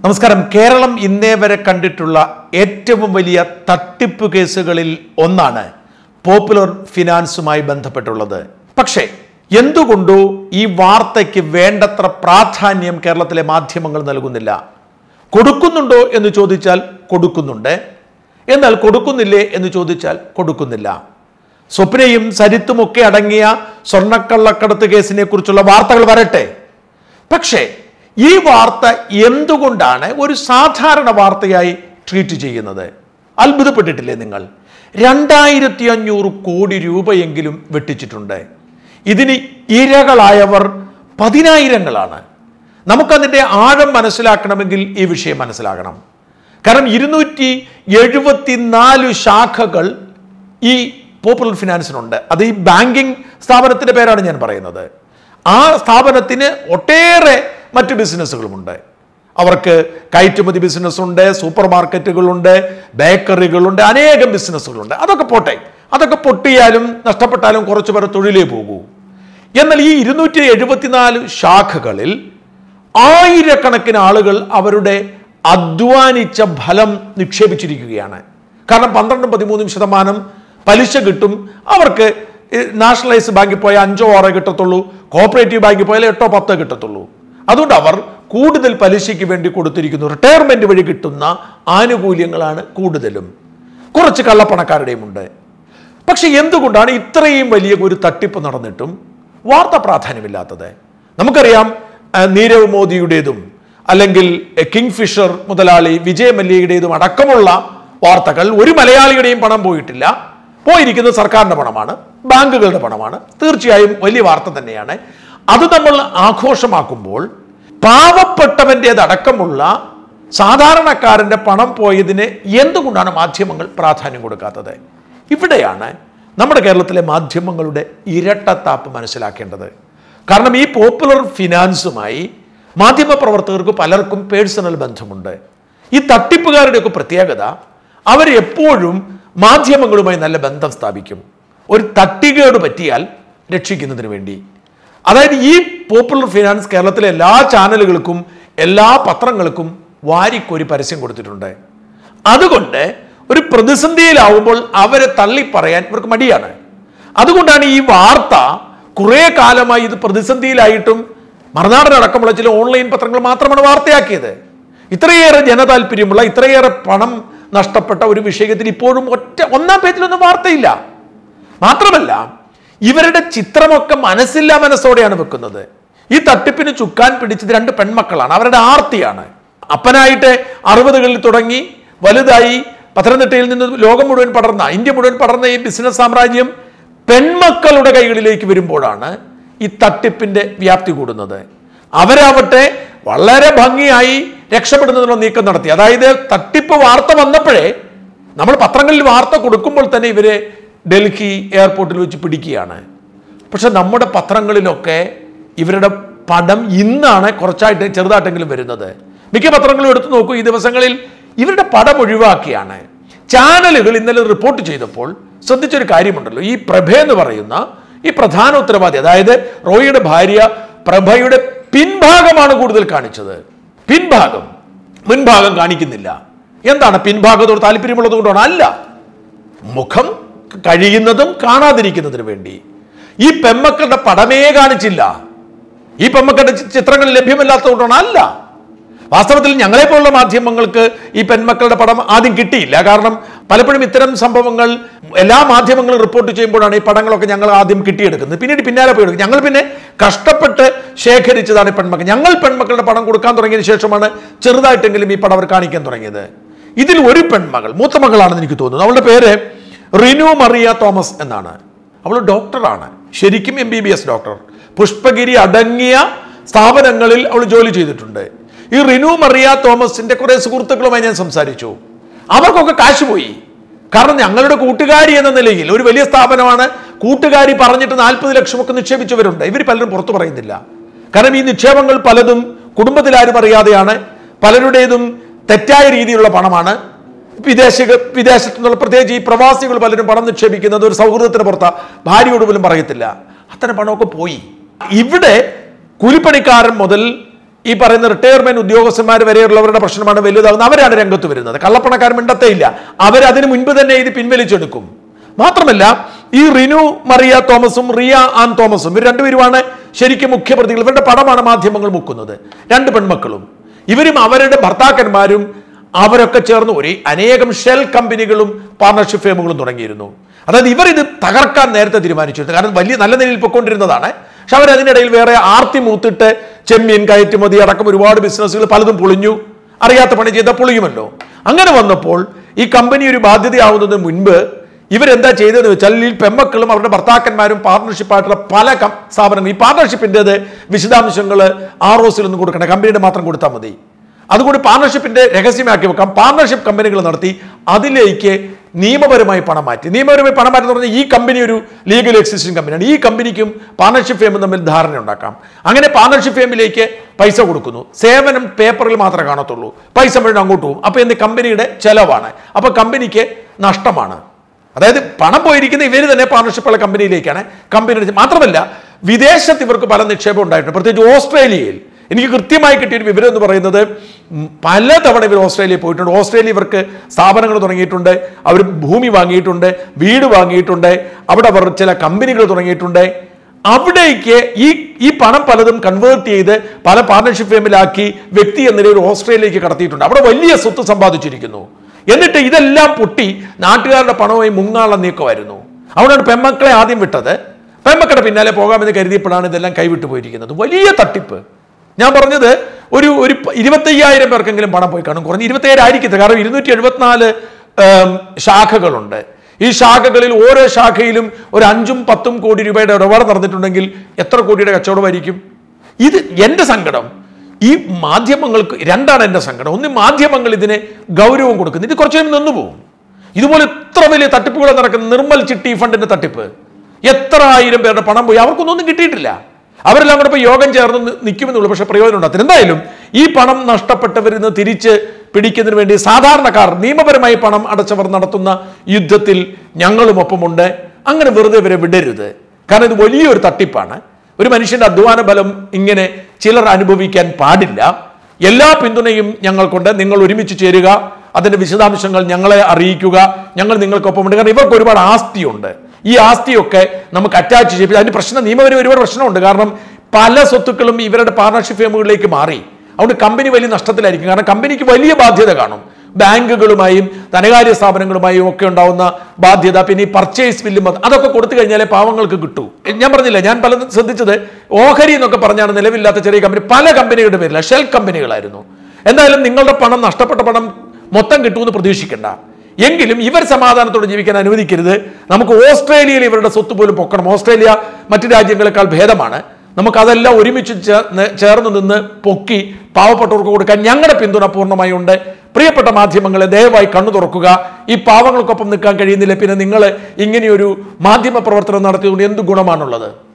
നമസ്കാരം കേരളം ഇന്നേ വരെ കണ്ടിട്ടുള്ള ഏറ്റവും വലിയ തട്ടിപ്പ് കേസുകളിൽ ഒന്നാണ് പോപ്പുലർ ഫിനാൻസുമായി ബന്ധപ്പെട്ടുള്ളത് പക്ഷേ എന്തുകൊണ്ടോ ഈ വാർത്തയ്ക്ക് വേണ്ടത്ര പ്രാധാന്യം കേരളത്തിലെ മാധ്യമങ്ങൾ നൽകുന്നില്ല കൊടുക്കുന്നുണ്ടോ എന്ന് ചോദിച്ചാൽ കൊടുക്കുന്നുണ്ട് എന്നാൽ കൊടുക്കുന്നില്ലേ എന്ന് ചോദിച്ചാൽ കൊടുക്കുന്നില്ല സ്വപ്നയും സരിത്തുമൊക്കെ അടങ്ങിയ സ്വർണ്ണക്കള്ളക്കടത്ത് കേസിനെ കുറിച്ചുള്ള വാർത്തകൾ വരട്ടെ പക്ഷേ ഈ വാർത്ത എന്തുകൊണ്ടാണ് ഒരു സാധാരണ വാർത്തയായി ട്രീറ്റ് ചെയ്യുന്നത് അത്ഭുതപ്പെട്ടിട്ടില്ലേ നിങ്ങൾ രണ്ടായിരത്തി അഞ്ഞൂറ് കോടി രൂപയെങ്കിലും വെട്ടിച്ചിട്ടുണ്ട് ഇതിന് ഇരകളായവർ പതിനായിരങ്ങളാണ് നമുക്കതിൻ്റെ ആഴം മനസ്സിലാക്കണമെങ്കിൽ ഈ വിഷയം മനസ്സിലാകണം കാരണം ഇരുന്നൂറ്റി എഴുപത്തിനാല് ശാഖകൾ ഈ പോപ്പുലർ ഫിനാൻസിനുണ്ട് അത് ഈ ബാങ്കിങ് സ്ഥാപനത്തിൻ്റെ പേരാണ് ഞാൻ പറയുന്നത് ആ സ്ഥാപനത്തിന് ഒട്ടേറെ മറ്റ് ബിസിനസ്സുകളുമുണ്ട് അവർക്ക് കയറ്റുമതി ബിസിനസ്സുണ്ട് സൂപ്പർ മാർക്കറ്റുകളുണ്ട് ബേക്കറികളുണ്ട് അനേകം ബിസിനസ്സുകളുണ്ട് അതൊക്കെ പോട്ടെ അതൊക്കെ പൊട്ടിയാലും നഷ്ടപ്പെട്ടാലും കുറച്ചു പേർ തൊഴിലേ പോകൂ എന്നാൽ ഈ ഇരുന്നൂറ്റി എഴുപത്തിനാല് ശാഖകളിൽ ആയിരക്കണക്കിന് ആളുകൾ അവരുടെ അധ്വാനിച്ച ഫലം നിക്ഷേപിച്ചിരിക്കുകയാണ് കാരണം പന്ത്രണ്ടും പതിമൂന്നും ശതമാനം പലിശ കിട്ടും അവർക്ക് നാഷണലൈസ് ബാങ്കിൽ പോയാൽ അഞ്ചോ ആറോ കിട്ടത്തുള്ളൂ കോപ്പറേറ്റീവ് ബാങ്കിൽ പോയാൽ എട്ടോ പത്തോ കിട്ടത്തുള്ളൂ അതുകൊണ്ട് അവർ കൂടുതൽ പലിശയ്ക്ക് വേണ്ടി കൊടുത്തിരിക്കുന്നു റിട്ടയർമെന്റ് വഴി കിട്ടുന്ന ആനുകൂല്യങ്ങളാണ് കൂടുതലും കുറച്ച് കള്ളപ്പണക്കാരുടെയും ഉണ്ട് പക്ഷെ എന്തുകൊണ്ടാണ് ഇത്രയും വലിയ ഒരു തട്ടിപ്പ് നടന്നിട്ടും വാർത്ത പ്രാധാന്യമില്ലാത്തത് നമുക്കറിയാം ആ, നീരവ് മോദിയുടേതും അല്ലെങ്കിൽ എ, കിങ് ഫിഷർ മുതലാളി വിജയ് മല്യയുടേതും അടക്കമുള്ള വാർത്തകൾ ഒരു മലയാളിയുടെയും പണം പോയിട്ടില്ല പോയിരിക്കുന്നത് സർക്കാരിന്റെ പണമാണ് ബാങ്കുകളുടെ പണമാണ് തീർച്ചയായും വലിയ വാർത്ത തന്നെയാണ് അത് നമ്മൾ ആഘോഷമാക്കുമ്പോൾ പാവപ്പെട്ടവൻ്റെതടക്കമുള്ള സാധാരണക്കാരന്റെ പണം പോയതിന് എന്തുകൊണ്ടാണ് മാധ്യമങ്ങൾ പ്രാധാന്യം കൊടുക്കാത്തത് ഇവിടെയാണ് നമ്മുടെ കേരളത്തിലെ മാധ്യമങ്ങളുടെ ഇരട്ടത്താപ്പ് മനസ്സിലാക്കേണ്ടത് കാരണം ഈ പോപ്പുലർ ഫിനാൻസുമായി മാധ്യമപ്രവർത്തകർക്ക് പലർക്കും പേഴ്സണൽ ബന്ധമുണ്ട് ഈ തട്ടിപ്പുകാരുടെയൊക്കെ പ്രത്യേകത അവർ എപ്പോഴും മാധ്യമങ്ങളുമായി നല്ല ബന്ധം സ്ഥാപിക്കും ഒരു തട്ടികേട് പറ്റിയാൽ രക്ഷിക്കുന്നതിന് വേണ്ടി അതായത് ഈ പോപ്പുലർ ഫിനാൻസ് കേരളത്തിലെ എല്ലാ ചാനലുകൾക്കും എല്ലാ പത്രങ്ങൾക്കും വാരിക്കോരി പരസ്യം കൊടുത്തിട്ടുണ്ട് അതുകൊണ്ട് ഒരു പ്രതിസന്ധിയിലാവുമ്പോൾ അവരെ തള്ളിപ്പറയാൻ ഇവർക്ക് മടിയാണ് അതുകൊണ്ടാണ് ഈ വാർത്ത കുറേ കാലമായി ഇത് പ്രതിസന്ധിയിലായിട്ടും മറുനാടനടക്കമുള്ള ചില ഓൺലൈൻ പത്രങ്ങൾ മാത്രമാണ് വാർത്തയാക്കിയത് ഇത്രയേറെ ജനതാല്പര്യമുള്ള ഇത്രയേറെ പണം നഷ്ടപ്പെട്ട ഒരു വിഷയത്തിൽ ഇപ്പോഴും ഒറ്റ ഒന്നാം പേജിലൊന്നും വാർത്തയില്ല മാത്രമല്ല ഇവരുടെ ചിത്രമൊക്കെ മനസ്സില്ലാ മനസ്സോടെയാണ് വെക്കുന്നത് ഈ തട്ടിപ്പിന് ചുക്കാൻ പിടിച്ചത് രണ്ട് പെൺമക്കളാണ് അവരുടെ ആർത്തിയാണ് അപ്പനായിട്ട് അറുപതുകളിൽ തുടങ്ങി വലുതായി പത്തനംതിട്ടയിൽ നിന്ന് ലോകം മുഴുവൻ പടർന്ന ഇന്ത്യ മുഴുവൻ പടർന്ന ഈ ബിസിനസ് സാമ്രാജ്യം പെൺമക്കളുടെ കൈകളിലേക്ക് വരുമ്പോഴാണ് ഈ തട്ടിപ്പിന്റെ വ്യാപ്തി കൂടുന്നത് അവരാവട്ടെ വളരെ ഭംഗിയായി രക്ഷപ്പെടുന്നതിനുള്ള നീക്കം നടത്തി അതായത് തട്ടിപ്പ് വാർത്ത വന്നപ്പോഴേ നമ്മൾ പത്രങ്ങളിൽ വാർത്ത കൊടുക്കുമ്പോൾ തന്നെ ഇവരെ ഡൽഹി എയർപോർട്ടിൽ വെച്ച് പിടിക്കുകയാണ് പക്ഷെ നമ്മുടെ പത്രങ്ങളിലൊക്കെ ഇവരുടെ പടം ഇന്നാണ് കുറച്ചായിട്ട് ചെറുതായിട്ടെങ്കിലും വരുന്നത് മിക്ക പത്രങ്ങളും എടുത്തു നോക്കൂ ഈ ദിവസങ്ങളിൽ ഇവരുടെ പടം ഒഴിവാക്കിയാണ് ചാനലുകൾ ഇന്നലെ റിപ്പോർട്ട് ചെയ്തപ്പോൾ ശ്രദ്ധിച്ചൊരു കാര്യമുണ്ടല്ലോ ഈ പ്രഭ എന്ന് പറയുന്ന ഈ പ്രധാന ഉത്തരവാദി അതായത് റോയിയുടെ ഭാര്യ പ്രഭയുടെ പിൻഭാഗമാണ് കൂടുതൽ കാണിച്ചത് പിൻഭാഗം മുൻഭാഗം കാണിക്കുന്നില്ല എന്താണ് പിൻഭാഗത്തോട് താല്പര്യമുള്ളത് കൊണ്ടാണ് അല്ല മുഖം കഴിയുന്നതും കാണാതിരിക്കുന്നതിന് വേണ്ടി ഈ പെമ്മക്കളുടെ പടമേ കാണിച്ചില്ല ഈ പെമ്മക്കളുടെ ചി- ചിത്രങ്ങൾ ലഭ്യമല്ലാത്തതുകൊണ്ടാണ് അല്ല വാസ്തവത്തിൽ ഞങ്ങളെപ്പോലുള്ള മാധ്യമങ്ങൾക്ക് ഈ പെൺമക്കളുടെ പടം ആദ്യം കിട്ടിയില്ല കാരണം പലപ്പോഴും ഇത്തരം സംഭവങ്ങൾ എല്ലാ മാധ്യമങ്ങളും റിപ്പോർട്ട് ചെയ്യുമ്പോഴാണ് ഈ പടങ്ങളൊക്കെ ഞങ്ങൾ ആദ്യം കിട്ടിയെടുക്കുന്നത് പിന്നീട് പിന്നാലെ പോയി എടുക്കും ഞങ്ങൾ പിന്നെ കഷ്ടപ്പെട്ട് ശേഖരിച്ചതാണ് ഈ പെൺമക്കൾ ഞങ്ങൾ പെൺമക്കളുടെ പടം കൊടുക്കാൻ തുടങ്ങിയതിന് ശേഷമാണ് ചെറുതായിട്ടെങ്കിലും ഈ പടം അവർ കാണിക്കാൻ തുടങ്ങിയത് ഇതിൽ ഒരു പെൺമകൾ മൂത്ത മകളാണെന്ന് എനിക്ക് തോന്നുന്നു അവളുടെ പേര് റിനു മറിയ തോമസ് എന്നാണ് അവൾ ഡോക്ടറാണ് ശരിക്കും M B B S doctor Pushpagiri അടങ്ങിയ സ്ഥാപനങ്ങളിൽ അവൾ ജോലി ചെയ്തിട്ടുണ്ട് ഈ റിനു മറിയ തോമസിന്റെ കുറെ സുഹൃത്തുക്കളുമായി ഞാൻ സംസാരിച്ചു അവർക്കൊക്കെ കാശ് പോയി കാരണം ഞങ്ങളുടെ കൂട്ടുകാരി എന്ന നിലയിൽ ഒരു വലിയ സ്ഥാപനമാണ് കൂട്ടുകാരി പറഞ്ഞിട്ട് നാൽപ്പത് ലക്ഷമൊക്കെ നിക്ഷേപിച്ചവരുണ്ട് ഇവർ പലരും പുറത്തു പറയുന്നില്ല കാരണം ഈ നിക്ഷേപങ്ങൾ പലതും കുടുംബത്തിലാരും അറിയാതെയാണ് പലരുടേതും തെറ്റായ രീതിയിലുള്ള പണമാണ് വിദേശ വിദേശത്തു നിന്നുള്ള പ്രത്യേകിച്ച് ഈ പ്രവാസികൾ പലരും പണം നിക്ഷേപിക്കുന്നത് ഒരു സൗഹൃദത്തിന് പുറത്താ ഭാര്യയോട് പോലും പറയത്തില്ല അത്തരം പണമൊക്കെ പോയി ഇവിടെ കൂലിപ്പണിക്കാരൻ മുതൽ ഈ പറയുന്ന റിട്ടയർമെന്റ് ഉദ്യോഗസ്ഥന്മാർ വരെയുള്ളവരുടെ പ്രശ്നമാണ് വലുതാകുന്നത് അവരാണ് രംഗത്ത് വരുന്നത് കള്ളപ്പണക്കാർ മിണ്ടത്തേ ഇല്ല അവരതിന് മുൻപ് തന്നെ ഇത് പിൻവലിച്ചെടുക്കും മാത്രമല്ല ഈ റിനു മറിയ തോമസും റിയ ആൻ തോമസും ഇവർ രണ്ടുപേരുമാണ് ശരിക്കും മുഖ്യപ്രതികൾ ഇവരുടെ പടമാണ് മാധ്യമങ്ങൾ മുക്കുന്നത് രണ്ട് പെൺമക്കളും ഇവരും അവരുടെ ഭർത്താക്കന്മാരും അവരൊക്കെ ചേർന്ന് ഒരു അനേകം ഷെൽ കമ്പനികളും പാർട്ണർഷിപ്പ് ഫേമുകളും തുടങ്ങിയിരുന്നു അതായത് ഇവർ ഇത് തകർക്കാൻ നേരത്തെ തീരുമാനിച്ചിരുന്നു കാരണം വലിയ നല്ല നിലയിൽ പൊയ്ക്കൊണ്ടിരുന്നതാണ് പക്ഷെ അവർ അതിനിടയിൽ വേറെ ആർത്തി മൂത്തിട്ട് ചെമ്മീൻ കയറ്റുമതി അടക്കം ഒരുപാട് ബിസിനസ്സുകൾ പലതും പൊളിഞ്ഞു അറിയാത്ത പണി ചെയ്താൽ പൊളിയുമല്ലോ അങ്ങനെ വന്നപ്പോൾ ഈ കമ്പനി ഒരു ബാധ്യതയാവുന്നതിന് മുൻപ് ഇവരെന്താ ചെയ്തതെന്ന് വെച്ചാൽ ഈ പെമ്മക്കളും അവരുടെ ഭർത്താക്കന്മാരും പാർട്ണർഷിപ്പായിട്ടുള്ള പല കം- സ്ഥാപനങ്ങൾ ഈ പാർട്ണർഷിപ്പിൻ്റെത് വിശദാംശങ്ങൾ ആർ ഒസിലൊന്നും കൊടുക്കണ്ട കമ്പനിയുടെ മാത്രം കൊടുത്താൽ മതി അതുകൂടി പാർട്ണർഷിപ്പിന്റെ രഹസ്യമാക്കി വെക്കാം പാർട്ണർഷിപ്പ് കമ്പനികൾ നടത്തി അതിലേക്ക് നിയമപരമായി പണം മാറ്റി നിയമപരമായി പണം മാറ്റി എന്ന് പറഞ്ഞാൽ ഈ കമ്പനി ഒരു ലീഗൽ എക്സിസ്റ്റിംഗ് കമ്പനിയാണ് ഈ കമ്പനിക്കും പാർട്ണർഷിപ്പ് ഫേമും തമ്മിൽ ധാരണ ഉണ്ടാക്കാം അങ്ങനെ പാർട്ണർഷിപ്പ് ഫേമിലേക്ക് പൈസ കൊടുക്കുന്നു സേവനം പേപ്പറിൽ മാത്രമേ കാണത്തുള്ളൂ പൈസ മുഴുവൻ അങ്ങോട്ട് പോകും അപ്പോൾ എന്ത് കമ്പനിയുടെ ചെലവാണ് അപ്പോൾ കമ്പനിക്ക് നഷ്ടമാണ് അതായത് പണം പോയിരിക്കുന്ന ഇവർ തന്നെ പാർട്ണർഷിപ്പുള്ള കമ്പനിയിലേക്കാണ് കമ്പനി മാത്രമല്ല വിദേശത്ത് ഇവർക്ക് പല നിക്ഷേപം ഉണ്ടായിട്ടുണ്ട് പ്രത്യേകിച്ച് ഓസ്ട്രേലിയയിൽ എനിക്ക് കൃത്യമായി കിട്ടിയൊരു വിവരം എന്ന് പറയുന്നത് ഉം, പലതവണ ഇവർ ഓസ്ട്രേലിയയിൽ പോയിട്ടുണ്ട് ഓസ്ട്രേലിയ ഇവർക്ക് സ്ഥാപനങ്ങൾ തുടങ്ങിയിട്ടുണ്ട് അവർ ഭൂമി വാങ്ങിയിട്ടുണ്ട് വീട് വാങ്ങിയിട്ടുണ്ട് അവിടെ അവർ ചില കമ്പനികൾ തുടങ്ങിയിട്ടുണ്ട് അവിടേക്ക് ഈ ഈ പണം പലതും കൺവേർട്ട് ചെയ്ത് പല പാർട്ണർഷിപ്പ് ഫേമിലാക്കി വ്യക്തി എന്ന നിലയിൽ ഓസ്ട്രേലിയയിലേക്ക് കടത്തിയിട്ടുണ്ട് അവിടെ വലിയ സ്വത്ത് സമ്പാദിച്ചിരിക്കുന്നു എന്നിട്ട് ഇതെല്ലാം പൊട്ടി നാട്ടുകാരുടെ പണവുമായി മുങ്ങാനുള്ള നീക്കമായിരുന്നു അവിടെയാണ് പെമ്മക്കളെ ആദ്യം വിട്ടത് പെമ്മക്കളുടെ പിന്നാലെ പോകാമെന്ന് കരുതിയപ്പോഴാണ് ഇതെല്ലാം കൈവിട്ടു പോയിരിക്കുന്നത് വലിയ തട്ടിപ്പ് ഞാൻ പറഞ്ഞത് ഒരു ഒരു പ- ഇരുപത്തയ്യായിരം പേർക്കെങ്കിലും പണം പോയി കാണും കുറഞ്ഞ് ഇരുപത്തയ്യായിരം ആയിരിക്കത്തില്ല കാരണം ഇരുന്നൂറ്റി എഴുപത്തിനാല് ഏം, ശാഖകളുണ്ട് ഈ ശാഖകളിൽ ഓരോ ശാഖയിലും ഒരു അഞ്ചും പത്തും കോടി രൂപയുടെ ഇടപാട് നടന്നിട്ടുണ്ടെങ്കിൽ എത്ര കോടിയുടെ കച്ചവടമായിരിക്കും ഇത് എൻ്റെ സങ്കടം ഈ മാധ്യമങ്ങൾക്ക് രണ്ടാണ് എൻ്റെ സങ്കടം ഒന്ന് മാധ്യമങ്ങൾ ഇതിനെ ഗൗരവം കൊടുക്കുന്നു ഇത് കുറച്ചു കഴിയുമ്പോൾ നിന്നുപോകും ഇതുപോലെ എത്ര വലിയ തട്ടിപ്പുകൾ നടക്കുന്ന നിർമ്മൽ ചിട്ടി ഫണ്ടിന്റെ തട്ടിപ്പ് എത്ര ആയിരം പേരുടെ പണം പോയി അവർക്കൊന്നും ഒന്നും കിട്ടിയിട്ടില്ല അവരെല്ലാം കൂടെ ഇപ്പോൾ യോഗം ചേർന്ന് നി- നിൽക്കുമെന്നുള്ളൂ പക്ഷെ പ്രയോജനം ഉണ്ടാകത്തില്ല എന്തായാലും ഈ പണം നഷ്ടപ്പെട്ടവരിൽ നിന്ന് തിരിച്ച് പിടിക്കുന്നതിന് വേണ്ടി സാധാരണക്കാർ നിയമപരമായി പണം അടച്ചവർ നടത്തുന്ന യുദ്ധത്തിൽ ഞങ്ങളും ഒപ്പമുണ്ട് അങ്ങനെ വെറുതെ ഇവരെ വിടരുത് കാരണം ഇത് വലിയൊരു തട്ടിപ്പാണ് ഒരു മനുഷ്യന്റെ അധ്വാന ബലം ഇങ്ങനെ ചിലർ അനുഭവിക്കാൻ പാടില്ല എല്ലാ പിന്തുണയും ഞങ്ങൾക്കുണ്ട് നിങ്ങൾ ഒരുമിച്ച് ചേരുക അതിന്റെ വിശദാംശങ്ങൾ ഞങ്ങളെ അറിയിക്കുക ഞങ്ങൾ നിങ്ങൾക്കൊപ്പമുണ്ട് കാരണം ഇവർക്ക് ഒരുപാട് ആസ്തിയുണ്ട് ഈ ആസ്തിയൊക്കെ നമുക്ക് അറ്റാച്ച് ചെയ്യും അതിന് പ്രശ്നം നിയമപരം ഒരുപാട് പ്രശ്നമുണ്ട് കാരണം പല സ്വത്തുക്കളും ഇവരുടെ പാർട്ണർഷിപ്പ് ഫേമുകളിലേക്ക് മാറി അതുകൊണ്ട് കമ്പനി വലിയ നഷ്ടത്തിലായിരിക്കും കാരണം കമ്പനിക്ക് വലിയ ബാധ്യത കാണും ബാങ്കുകളുമായും ധനകാര്യ സ്ഥാപനങ്ങളുമായും ഒക്കെ ഉണ്ടാവുന്ന ബാധ്യത പിന്നെ ഈ പർച്ചേസ് ബില്ലും അത് അതൊക്കെ കൊടുത്തു കഴിഞ്ഞാലേ പാവങ്ങൾക്ക് കിട്ടൂ ഞാൻ പറഞ്ഞില്ല ഞാൻ പലതും ശ്രദ്ധിച്ചത് ഓഹരി എന്നൊക്കെ പറഞ്ഞാണ് നിലവില്ലാത്ത ചെറിയ കമ്പനി പല കമ്പനികളുടെ പേരില്ല ഷെൽ കമ്പനികളായിരുന്നു എന്തായാലും നിങ്ങളുടെ പണം നഷ്ടപ്പെട്ട പണം മൊത്തം കിട്ടുമെന്ന് പ്രതീക്ഷിക്കേണ്ട എങ്കിലും ഇവർ സമാധാനത്തോടെ ജീവിക്കാൻ അനുവദിക്കരുത് നമുക്ക് ഓസ്ട്രേലിയയിൽ ഇവരുടെ സ്വത്ത് പോലും പൊക്കണം ഓസ്ട്രേലിയ മറ്റു രാജ്യങ്ങളെക്കാൾ ഭേദമാണ് നമുക്ക് അതെല്ലാം ഒരുമിച്ച് ചേർന്ന് ചേർന്ന് നിന്ന് പൊക്കി പാവപ്പെട്ടവർക്ക് കൊടുക്കാൻ ഞങ്ങളുടെ പിന്തുണ പൂർണ്ണമായി ഉണ്ട് പ്രിയപ്പെട്ട മാധ്യമങ്ങളെ ദയവായി കണ്ണു തുറക്കുക ഈ പാവങ്ങൾക്കൊപ്പം നിൽക്കാൻ കഴിയുന്നില്ല പിന്നെ നിങ്ങൾ ഇങ്ങനെയൊരു മാധ്യമ പ്രവർത്തനം നടത്തിയതുകൊണ്ട് എന്ത് ഗുണമാണുള്ളത്